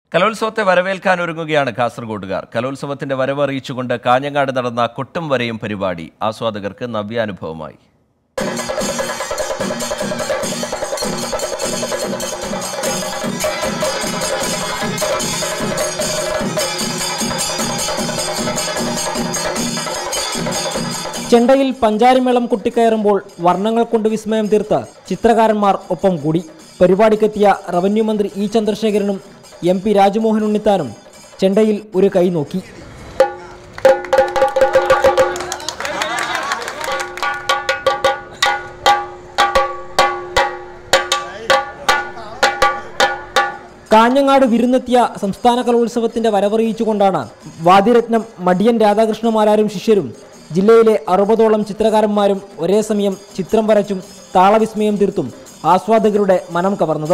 കലോത്സവത്തെ വരവേൽക്കാൻ ഒരുങ്ങുകയാണ് കാസർഗോഡുകാർ കലോത്സവത്തിന്റെ വരവ് അറിയിച്ചുകൊണ്ട് കാഞ്ഞങ്ങാട് നടന്ന കൊട്ടും വരയും പരിപാടി ആസ്വാദകർക്ക് നവ്യാനുഭവമായി ചെണ്ടയിൽ പഞ്ചാരിമേളം കുട്ടിക്കയറുമ്പോൾ വർണ്ണങ്ങൾ കൊണ്ട് വിസ്മയം തീർത്ത് ചിത്രകാരന്മാർ ഒപ്പം കൂടി പരിപാടിക്കെത്തിയ റവന്യൂ മന്ത്രി ഇ ചന്ദ്രശേഖരനും എം പി രാജ്മോഹൻ ഉണ്ണിത്താനും ചെണ്ടയിൽ ഒരു കൈ നോക്കി കാഞ്ഞങ്ങാട് വിരുന്നെത്തിയ സംസ്ഥാന കലോത്സവത്തിന്റെ വരവറിയിച്ചുകൊണ്ടാണ് വാദ്യരത്നം മടിയൻ രാധാകൃഷ്ണമാരാരും ശിഷ്യരും ജില്ലയിലെ അറുപതോളം ചിത്രകാരന്മാരും ഒരേ സമയം ചിത്രം വരച്ചും താളവിസ്മയം തീർത്തും ആസ്വാദകരുടെ മനം കവർന്നത്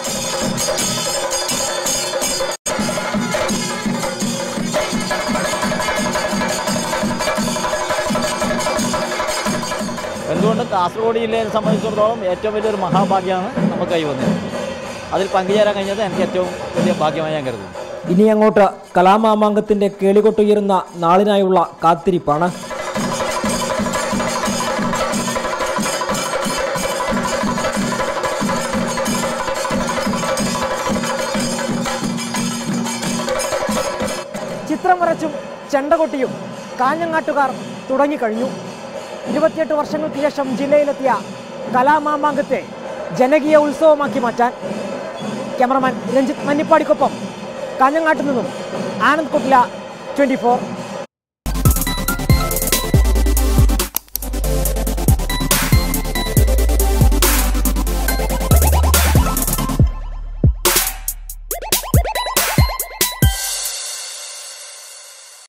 എന്തുകൊണ്ടും കാസർഗോഡ് ജില്ലയെ സംബന്ധിച്ചിടത്തോളം ഏറ്റവും വലിയൊരു മഹാഭാഗ്യമാണ് നമുക്ക് കൈവന്നത് അതിൽ പങ്കുചേരാൻ കഴിഞ്ഞത് എനിക്ക് ഏറ്റവും വലിയ ഭാഗ്യമായി ഞാൻ കരുതുന്നു ഇനി അങ്ങോട്ട് കലാമാമാങ്കത്തിന്റെ കേളികൊട്ടുയരുന്ന നാളിനായുള്ള കാത്തിരിപ്പാണ് ചിത്രം വരച്ചും ചെണ്ട കൊട്ടിയും കാഞ്ഞങ്ങാട്ടുകാർ തുടങ്ങിക്കഴിഞ്ഞു ഇരുപത്തിയെട്ട് വർഷങ്ങൾക്ക് ശേഷം ജില്ലയിലെത്തിയ കലാമാമാങ്കത്തെ ജനകീയ ഉത്സവമാക്കി മാറ്റാൻ ക്യാമറമാൻ രഞ്ജിത്ത് മന്നിപ്പാടിക്കൊപ്പം കാഞ്ഞങ്ങാട്ട് നിന്നും ആനന്ദ് കൊട്ടില ട്വൻറ്റി ഫോർ